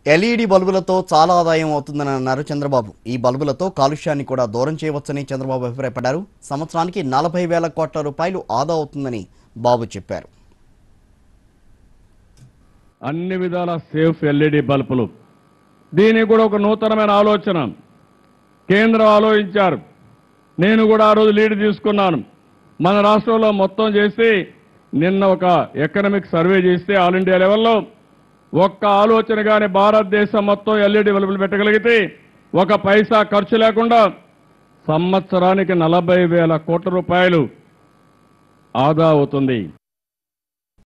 LED బల్బులతో చాలా ఆదాయం అవుతుందని అన్నారు చంద్రబాబు ఈ బల్బులతో కాలుష్యాన్ని కూడా దూరం చేయవచ్చని చంద్రబాబు అభిప్రాయపడ్డారు సంవత్సరానికి నలభై వేల కోట్ల రూపాయలు ఆదా అవుతుందని బాబు చెప్పారు అన్ని విధాల సేఫ్ ఎల్ఈడి బల్బులు దీనికి కూడా ఒక నూతనమైన ఆలోచన కేంద్రం ఆలోచించారు నేను కూడా ఆ రోజు లీడ్ తీసుకున్నాను మన రాష్ట్రంలో మొత్తం చేసి నిన్న ఒక ఎకనామిక్ సర్వే చేస్తే ఆల్ ఇండియా లెవెల్లో ఒక్క ఆలోచనగానే భారతదేశం మొత్తం ఎల్ఈడి బల్బులు పెట్టగలిగితే ఒక పైసా ఖర్చు లేకుండా సంవత్సరానికి నలభై వేల కోట్ల రూపాయలు ఆదా అవుతుంది